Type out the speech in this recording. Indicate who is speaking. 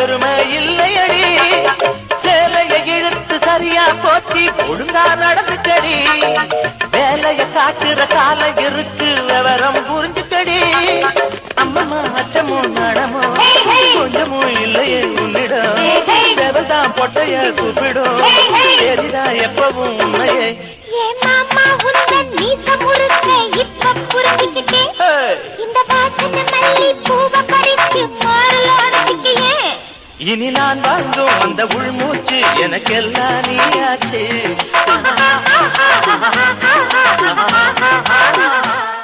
Speaker 1: பெருமை இல்லையடி சேலைய இழுத்து சரியா போத்தி ஒழுங்கா நடந்துக்கடி வேலைய காட்டுற காலம் இருக்கு விவரம் புரிஞ்சுக்கடி அம்மம்மா அச்சமும் நடமோ கொஞ்சமும் இல்லையே உன்னிடம் செவதான் பொட்டைய கூப்பிடும் சரிதான் எப்பவும் உண்மையே
Speaker 2: ஏ மாமா உந்தன் மீச முறுக்க இப்ப புரிஞ்சுக்கிட்டேன்
Speaker 1: ஏய்,
Speaker 2: இந்த வாசனை மல்லி பூவ பறிச்சு மாறலானதுக்கு ஏன்
Speaker 1: இனி நான் வாங்கும் அந்த உள்மூச்சு எனக்கெல்லாம் நீயாச்சு